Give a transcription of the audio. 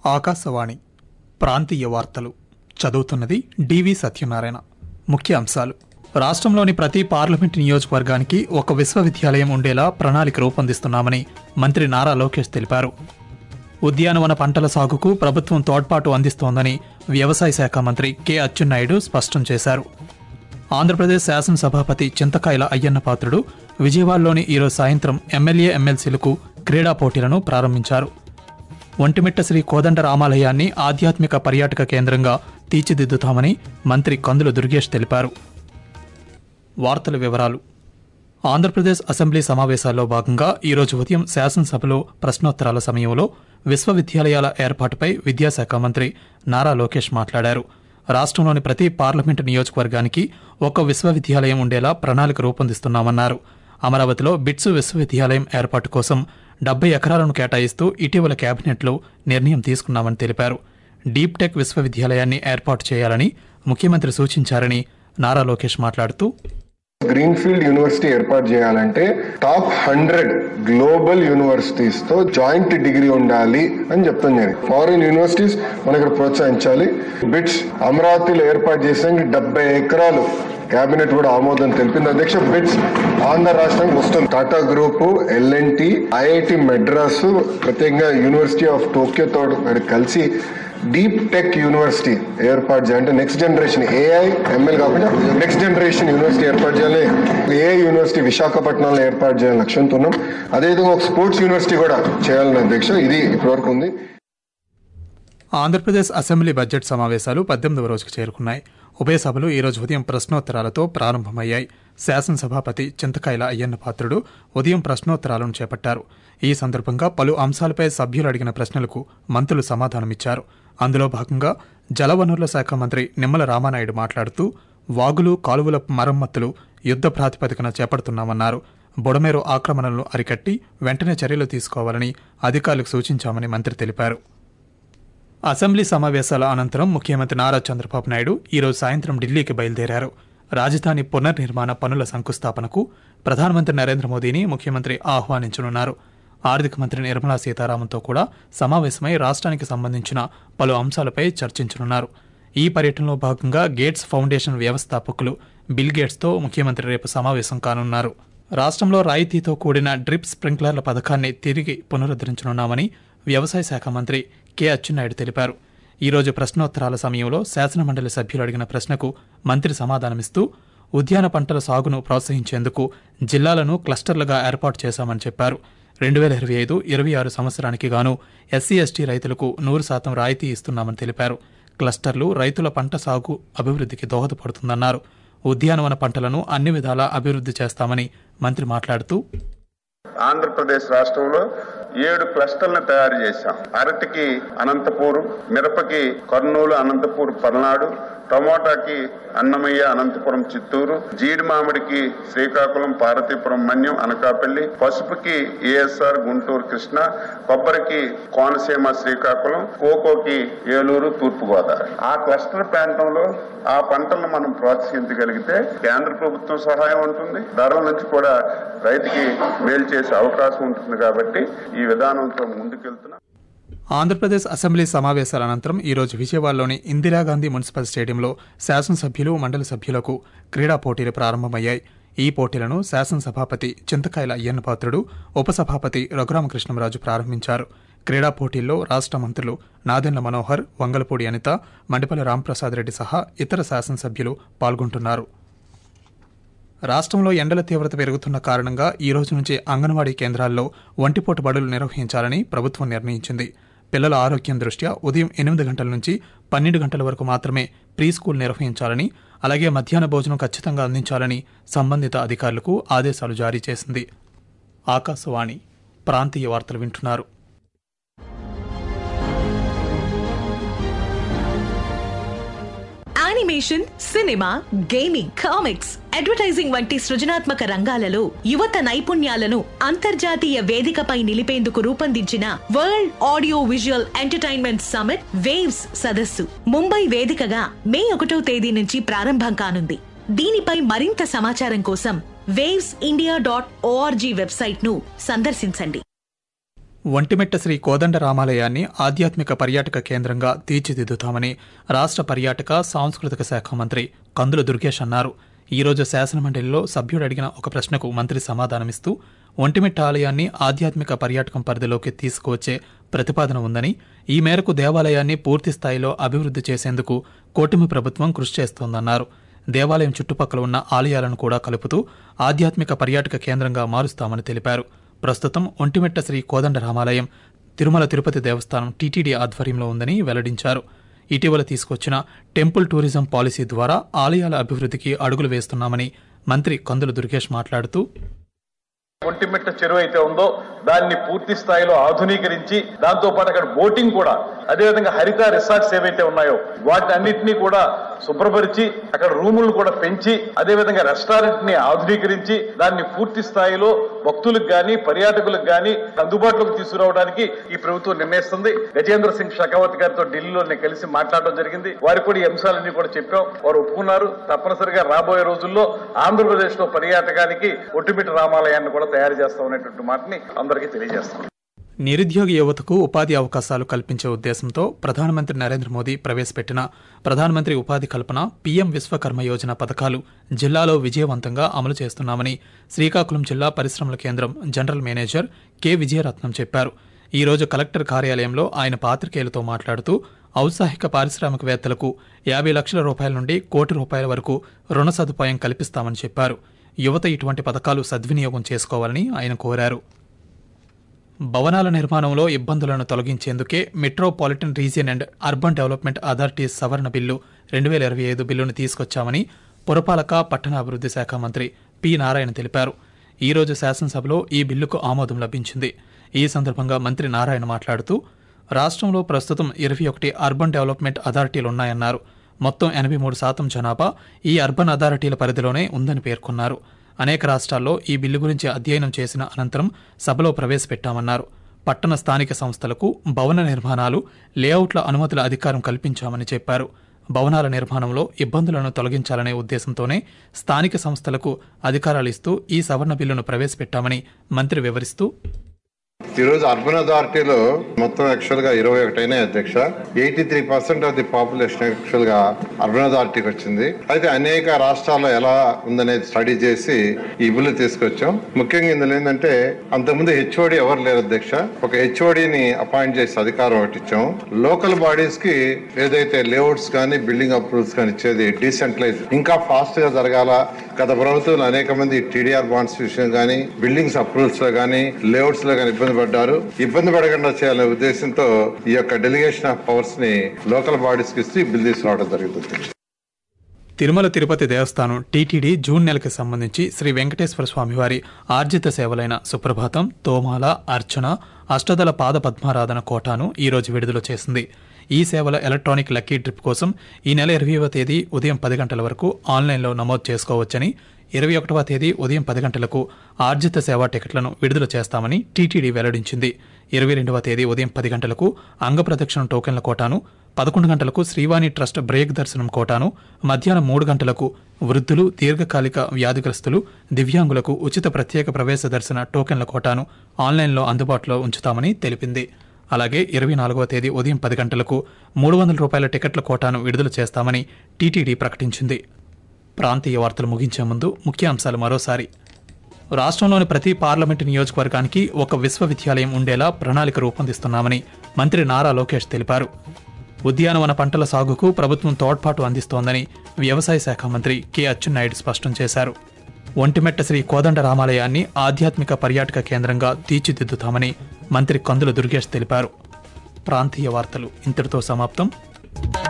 ఆకాశవాణి ప్రాంతీయ వార్తలు చదువుతున్నది డివి సత్యనారాయణ ముఖ్య అంశాలు రాష్ట్రంలోని ప్రతి పార్లమెంటు నియోజకవర్గానికి ఒక విశ్వవిద్యాలయం ఉండేలా ప్రణాళిక రూపొందిస్తున్నామని మంత్రి నారా లోకేష్ తెలిపారు ఉద్యానవన పంటల సాగుకు ప్రభుత్వం తోడ్పాటు అందిస్తోందని వ్యవసాయ శాఖ మంత్రి కె అచ్చెన్నాయుడు స్పష్టం చేశారు ఆంధ్రప్రదేశ్ శాసనసభాపతి చింతకాయల అయ్యన్న పాత్రుడు విజయవాడలోని ఈరోజు సాయంత్రం ఎమ్మెల్యే ఎమ్మెల్సీలకు క్రీడా పోటీలను ప్రారంభించారు ఒంటిమిట్ట శ్రీ కోదండ రామాలయాన్ని ఆధ్యాత్మిక పర్యాటక కేంద్రంగా తీర్చిదిద్దుతామని మంత్రి కందుల దుర్గేష్ తెలిపారు వార్తల వివరాలు ఆంధ్రప్రదేశ్ అసెంబ్లీ సమావేశాల్లో భాగంగా ఈరోజు ఉదయం శాసనసభలో ప్రశ్నోత్తరాల సమయంలో విశ్వవిద్యాలయాల ఏర్పాటుపై విద్యాశాఖ మంత్రి నారా లోకేష్ మాట్లాడారు రాష్ట్రంలోని ప్రతి పార్లమెంటు నియోజకవర్గానికి ఒక విశ్వవిద్యాలయం ఉండేలా ప్రణాళిక రూపొందిస్తున్నామన్నారు అమరావతిలో బిట్స్ విశ్వవిద్యాలయం ఏర్పాటు కోసం డెబ్బై ఎకరాలను కేటాయిస్తూ ఇటీవల కేబినెట్లో నిర్ణయం తీసుకున్నామని తెలిపారు డీప్ టెక్ విశ్వవిద్యాలయాన్ని ఏర్పాటు చేయాలని ముఖ్యమంత్రి సూచించారని నారా లోకేష్ మాట్లాడుతూ గ్రీన్ఫీల్డ్ యూనివర్సిటీ ఏర్పాటు చేయాలంటే టాప్ హండ్రెడ్ గ్లోబల్ యూనివర్సిటీస్ తో జాయింట్ డిగ్రీ ఉండాలి అని చెప్తాను నేను ఫారిన్ యూనివర్సిటీస్ మన ఇక్కడ ప్రోత్సహించాలి బిట్స్ అమరావతిలో ఏర్పాటు చేసానికి డెబ్బై ఎకరాలు కేబినెట్ కూడా ఆమోదం తెలిపింది అధ్యక్ష బిట్స్ ఆంధ్ర రాష్ట్రానికి వస్తుంది టాటా గ్రూప్ ఎల్ఎన్టి ఐఐటి మెడ్రాస్ ప్రత్యేకంగా యూనివర్సిటీ ఆఫ్ టోక్యోతో మరి కలిసి డీప్ టెక్ యూనివర్సిటీ ఏర్పాటు చేయాలి అంటే నెక్స్ట్ జనరేషన్ ఏఐ ఎంఎల్ కాకుండా నెక్స్ట్ జనరేషన్ యూనివర్సిటీ ఏర్పాటు చేయాలి ఏఐ యూనివర్సిటీ విశాఖపట్నంలో ఏర్పాటు చేయాలని లక్ష్యంతో ఉన్నాం అదేవిధంగా ఒక స్పోర్ట్స్ యూనివర్సిటీ కూడా చేయాలని అధ్యక్ష ఇది ఇప్పటివరకు ఉంది ఆంధ్రప్రదేశ్ అసెంబ్లీ బడ్జెట్ సమావేశాలు పద్దెనిమిదవ రోజుకు చేరుకున్నాయి ఉభయ సభలు ఈ రోజు ఉదయం ప్రశ్నోత్తరాలతో ప్రారంభమయ్యాయి శాసనసభాపతి చింతకాయల అయ్యన్న పాత్రుడు ఉదయం ప్రశ్నోత్తరాలను చేపట్టారు ఈ సందర్భంగా పలు అంశాలపై సభ్యులు అడిగిన ప్రశ్నలకు మంత్రులు సమాధానమిచ్చారు అందులో భాగంగా జలవనరుల శాఖ మంత్రి నిమ్మల రామానాయుడు మాట్లాడుతూ వాగులు కాలువల మరమ్మతులు యుద్ధ ప్రాతిపదికన చేపడుతున్నామన్నారు బుడమేరు ఆక్రమణలను అరికట్టి వెంటనే చర్యలు తీసుకోవాలని అధికారులకు సూచించామని మంత్రి తెలిపారు అసెంబ్లీ సమావేశాల అనంతరం ముఖ్యమంత్రి నారా చంద్రబాబు నాయుడు ఈరోజు సాయంత్రం ఢిల్లీకి బయలుదేరారు రాజధాని పునర్నిర్మాణ పనుల శంకుస్థాపనకు ప్రధానమంత్రి నరేంద్ర మోదీని ముఖ్యమంత్రి ఆహ్వానించనున్నారు ఆర్థిక మంత్రి నిర్మలా సీతారామన్తో కూడా సమావేశమై రాష్ట్రానికి సంబంధించిన పలు అంశాలపై చర్చించనున్నారు ఈ పర్యటనలో భాగంగా గేట్స్ ఫౌండేషన్ వ్యవస్థాపకులు బిల్ గేట్స్తో ముఖ్యమంత్రి రేపు సమావేశం కానున్నారు రాష్ట్రంలో రాయితీతో కూడిన డ్రిప్ స్ప్రింక్లర్ల పథకాన్ని తిరిగి పునరుద్ధరించనున్నామని వ్యవసాయ శాఖ మంత్రి కె అచ్చెన్నాయుడు తెలిపారు ఈరోజు ప్రశ్నోత్తరాల సమయంలో శాసనమండలి సభ్యులు అడిగిన ప్రశ్నకు మంత్రి సమాధానమిస్తూ ఉద్యాన పంటల సాగును ప్రోత్సహించేందుకు జిల్లాలను క్లస్టర్లుగా ఏర్పాటు చేశామని చెప్పారు రెండు వేల ఇరవై ఐదు ఇరవై ఆరు సంవత్సరానికి గాను ఎస్సీ ఎస్టీ రైతులకు నూరు శాతం రాయితీ ఇస్తున్నామని తెలిపారు క్లస్టర్లు రైతుల పంట సాగు అభివృద్ధికి దోహదపడుతుందన్నారు ఉద్యానవన పంటలను అన్ని విధాలా అభివృద్ధి చేస్తామని మంత్రి మాట్లాడుతూ ఆంధ్రప్రదేశ్ రాష్ట్రంలో ఏడు క్లస్టర్లను తయారు చేశాం అరటికి అనంతపూర్ మిరపకి కర్నూలు అనంతపూర్ పల్నాడు టమోటాకి అన్నమయ్య అనంతపురం చిత్తూరు జీడి మామిడికి శ్రీకాకుళం పార్వతీపురం మన్యం అనకాపల్లి పసుపుకి ఏఎస్ఆర్ గుంటూరు కృష్ణ కొబ్బరికి కోనసీమ శ్రీకాకుళం కోకోకి ఏలూరు తూర్పుగోదావరి ఆ క్లస్టర్ ప్రాంతంలో ఆ పంటలను మనం ప్రోత్సహించగలిగితే కేంద్ర ప్రభుత్వం సహాయం ఉంటుంది ధరల నుంచి కూడా రైతుకి మేలు చేసే అవకాశం ఉంటుంది కాబట్టి ఈ విధానంతో ముందుకెళ్తున్నాం ఆంధ్రప్రదేశ్ అసెంబ్లీ సమావేశాల అనంతరం ఈరోజు విజయవాడలోని ఇందిరాగాంధీ మున్సిపల్ స్టేడియంలో శాసనసభ్యులు మండలి సభ్యులకు క్రీడా పోటీలు ప్రారంభమయ్యాయి ఈ పోటీలను శాసనసభాపతి చింతకాయల అయ్యన్నపాత్రుడు ఉపసభాపతి రఘురామకృష్ణంరాజు ప్రారంభించారు క్రీడా పోటీల్లో రాష్ట్ర మంత్రులు నాదెండ్ల మనోహర్ వంగలపూడి అనిత మండిపల్లి రాంప్రసాద్ రెడ్డి సహా ఇతర శాసనసభ్యులు పాల్గొంటున్నారు రాష్ట్రంలో ఎండల తీవ్రత పెరుగుతున్న కారణంగా ఈ రోజు నుంచి అంగన్వాడీ కేంద్రాల్లో ఒంటిపూట బడులు నిర్వహించాలని ప్రభుత్వం నిర్ణయించింది పిల్లల ఆరోగ్యం దృష్ట్యా ఉదయం ఎనిమిది గంటల నుంచి పన్నెండు గంటల వరకు మాత్రమే ప్రీ స్కూల్ నిర్వహించాలని అలాగే మధ్యాహ్న భోజనం ఖచ్చితంగా అందించాలని సంబంధిత అధికారులకు ఆదేశాలు జారీ చేసింది ఆకాశవాణి ప్రాంతీయ వార్తలు వింటున్నారు animation cinema gaming comics advertising వంటి సృజనాత్మక రంగాలలో యువత నైపుణ్యాలను అంతర్జాతీయ వేదికపై నిలిపేందుకు రూపొందించిన world audio visual entertainment summit waves సదస్సు ముంబై వేదికగా మే ఒకటో తేదీ నుంచి ప్రారంభం కానుంది దీనిపై మరింత సమాచారం కోసం waves India dot ORG website ను సందర్శించండి ఒంటిమిట్ట శ్రీ కోదండ రామాలయాన్ని ఆధ్యాత్మిక పర్యాటక కేంద్రంగా తీర్చిదిద్దుతామని రాష్ట్ర పర్యాటక సాంస్కృతిక శాఖ మంత్రి కందుల దుర్గేష్ అన్నారు ఈ రోజు శాసనమండలిలో సభ్యుడు అడిగిన ఒక ప్రశ్నకు మంత్రి సమాధానమిస్తూ ఒంటిమిట్ట ఆలయాన్ని ఆధ్యాత్మిక పర్యాటకం పరిధిలోకి తీసుకువచ్చే ప్రతిపాదన ఉందని ఈ మేరకు దేవాలయాన్ని పూర్తి స్థాయిలో అభివృద్ధి చేసేందుకు కూటమి ప్రభుత్వం కృషి చేస్తోందన్నారు దేవాలయం చుట్టుపక్కల ఉన్న ఆలయాలను కూడా కలుపుతూ ఆధ్యాత్మిక పర్యాటక కేంద్రంగా మారుస్తామని తెలిపారు ప్రస్తుతం ఒంటిమిట్ట శ్రీ కోదండ రామాలయం తిరుమల తిరుపతి దేవస్థానం టీటీడీ ఆధ్వర్యంలో ఉందని వెల్లడించారు ఇటీవల తీసుకొచ్చిన టెంపుల్ టూరిజం పాలసీ ద్వారా ఆలయాల అభివృద్ధికి అడుగులు వేస్తున్నామని మంత్రి కందుల దుర్గేష్ మాట్లాడుతూ ఒంటిమిట్ట చెరువు అయితే ఉందో దాన్ని పూర్తి స్థాయిలో ఆధునీకరించి దాంతో పాటు అక్కడ బోటింగ్ కూడా అదేవిధంగా హరిత రిసార్ట్స్ ఏవైతే ఉన్నాయో వాటి అన్నిటినీ కూడా శుభ్రపరిచి అక్కడ రూములు కూడా పెంచి అదేవిధంగా రెస్టారెంట్ ని ఆధునీకరించి దాన్ని పూర్తి స్థాయిలో భక్తులకు గాని పర్యాటకులకు గాని అందుబాటులోకి తీసుకురావడానికి ఈ ప్రభుత్వం నిర్ణయిస్తుంది గజేంద్ర సింగ్ షెకావత్ గారితో ఢిల్లీలో నేను కలిసి మాట్లాడడం జరిగింది వారికి కూడా ఈ అంశాలన్నీ కూడా చెప్పాం వారు ఒప్పుకున్నారు తప్పనిసరిగా రాబోయే రోజుల్లో ఆంధ్రప్రదేశ్ లో పర్యాటకానికి ఒట్టుమిట్ట రామాలయాన్ని కూడా తయారు చేస్తామనేటువంటి మాటని అందరికీ తెలియజేస్తాం నిరుద్యోగ యువతకు ఉపాధి అవకాశాలు కల్పించే ఉద్దేశంతో ప్రధానమంత్రి నరేంద్ర మోదీ ప్రవేశపెట్టిన ప్రధానమంత్రి ఉపాధి కల్పన పీఎం విశ్వకర్మ యోజన పథకాలు జిల్లాలో విజయవంతంగా అమలు చేస్తున్నామని శ్రీకాకుళం జిల్లా పరిశ్రమల కేంద్రం జనరల్ మేనేజర్ కె విజయరత్నం చెప్పారు ఈ రోజు కలెక్టర్ కార్యాలయంలో ఆయన పాత్రికేయులతో మాట్లాడుతూ ఔత్సాహిక పారిశ్రామికవేత్తలకు యాభై లక్షల రూపాయల నుండి కోటి రూపాయల వరకు రుణ సదుపాయం కల్పిస్తామని చెప్పారు యువత ఇటువంటి పథకాలు సద్వినియోగం చేసుకోవాలని ఆయన కోరారు భవనాల నిర్మాణంలో ఇబ్బందులను తొలగించేందుకే metropolitan region and urban development authorities సవరణ బిల్లు రెండు వేల ఇరవై ఐదు బిల్లును తీసుకొచ్చామని పురపాలక పట్టణాభివృద్ధి శాఖ మంత్రి పి నారాయణ తెలిపారు ఈ రోజు శాసనసభలో ఈ బిల్లుకు ఆమోదం లభించింది ఈ సందర్భంగా మంత్రి నారాయణ మాట్లాడుతూ రాష్ట్రంలో ప్రస్తుతం ఇరవై ఒకటి అర్బన్ డెవలప్మెంట్ అథారిటీలున్నాయన్నారు మొత్తం ఎనభై మూడు శాతం జనాభా ఈ అర్బన్ అథారిటీల పరిధిలోనే ఉందని పేర్కొన్నారు అనేక రాష్ట్రాల్లో ఈ బిల్లు గురించి అధ్యయనం చేసిన అనంతరం సభలో ప్రవేశపెట్టామన్నారు పట్టణ స్థానిక సంస్థలకు భవన నిర్మాణాలు లేఅవుట్ల అనుమతుల అధికారం కల్పించామని చెప్పారు భవనాల నిర్మాణంలో ఇబ్బందులను తొలగించాలనే ఉద్దేశంతోనే స్థానిక సంస్థలకు అధికారాలు ఇస్తూ ఈ సవరణ బిల్లును ప్రవేశపెట్టామని మంత్రి వివరిస్తూ ఈ రోజు అర్బన్ అథారిటీలో మొత్తం యాక్చువల్ గా ఇరవై ఒకటి అయినాయి అధ్యక్ష eighty three percent of the population actual గా అర్బన్ అథారిటీకి వచ్చింది అయితే అనేక రాష్ట్రాల్లో ఎలా ఉందనేది స్టడీ చేసి ఈ బిల్లు తీసుకొచ్చాం ముఖ్యంగా ఇందులో ఏంటంటే అంతకుముందు హెచ్ఓడి ఎవరు లేరు అధ్యక్ష ఒక హెచ్ఓడిని అపాయింట్ చేసి అధికారం ఒకటి ఇచ్చాం లోకల్ బాడీస్ కి ఏదైతే లేఅవుట్స్ కానీ బిల్డింగ్ అప్రూవల్స్ కానీ ఇచ్చేది డీసెంట్రలైజ్ ఇంకా ఫాస్ట్ గా జరగాల గత ప్రభుత్వంలో అనేక మంది టీడీఆర్ బాండ్స్ విషయం కానీ బిల్డింగ్స్ అప్రూవల్స్ లో కానీ లేఅవుట్స్ లో కానీ ఇబ్బంది పడ్డారు ఇబ్బంది పడకుండా చేయాలనే ఉద్దేశంతో ఈ యొక్క డెలిగేషన్ ఆఫ్ పవర్స్ ని లోకల్ బాడీస్ కి ఇస్తూ ఈ బిల్ తీసుకురావడం జరుగుతుంది తిరుమల తిరుపతి దేవస్థానం టీటీడీ జూన్ నెలకి సంబంధించి శ్రీ వెంకటేశ్వర స్వామివారి ఆర్జిత సేవలైన సుప్రభాతం తోమాల అర్చన అష్టదల పాద పద్మారాధన కోటాను ఈ రోజు విడుదల చేసింది ఈ సేవల ఎలక్ట్రానిక్ లక్కీ ట్రిప్ కోసం ఈ నెల ఇరవైవ తేదీ ఉదయం పది గంటల వరకు ఆన్లైన్లో నమోదు చేసుకోవచ్చని ఇరవై ఒకటవ తేదీ ఉదయం పది గంటలకు ఆర్జిత సేవా టికెట్లను విడుదల చేస్తామని టీటీడీ వెల్లడించింది ఇరవై రెండవ తేదీ ఉదయం పది గంటలకు అంగప్రదక్షిణం టోకెన్ల కోటాను పదకొండు గంటలకు శ్రీవాణి ట్రస్ట్ బ్రేక్ దర్శనం కోటాను మధ్యాహ్నం మూడు గంటలకు వృద్ధులు దీర్ఘకాలిక వ్యాధిగ్రస్తులు దివ్యాంగులకు ఉచిత ప్రత్యేక ప్రవేశ దర్శన టోకెన్ల కోటాను ఆన్లైన్లో అందుబాటులో ఉంచుతామని తెలిపింది అలాగే ఇరవై నాలుగవ తేదీ ఉదయం పది గంటలకు మూడు వందల రూపాయల టికెట్ల కోటాను విడుదల చేస్తామని టీటీడీ ప్రకటించింది ప్రాంతీయ వార్తలు ముగించే ముందు ముఖ్యాంశాలు మరోసారి రాష్ట్రంలోని ప్రతి పార్లమెంటు నియోజకవర్గానికి ఒక విశ్వవిద్యాలయం ఉండేలా ప్రణాళిక రూపొందిస్తున్నామని మంత్రి నారా లోకేష్ తెలిపారు ఉద్యానవన పంటల సాగుకు ప్రభుత్వం తోడ్పాటు అందిస్తోందని వ్యవసాయ శాఖ మంత్రి కె అచ్చెన్నాయుడు స్పష్టం చేశారు ఒంటిమెట్ట శ్రీ కోదండ రామాలయాన్ని ఆధ్యాత్మిక పర్యాటక కేంద్రంగా తీర్చిదిద్దుతామని మంత్రి కందుల దుర్గేష్ తెలిపారు ప్రాంతీయ వార్తలు ఇంతటితో సమాప్తం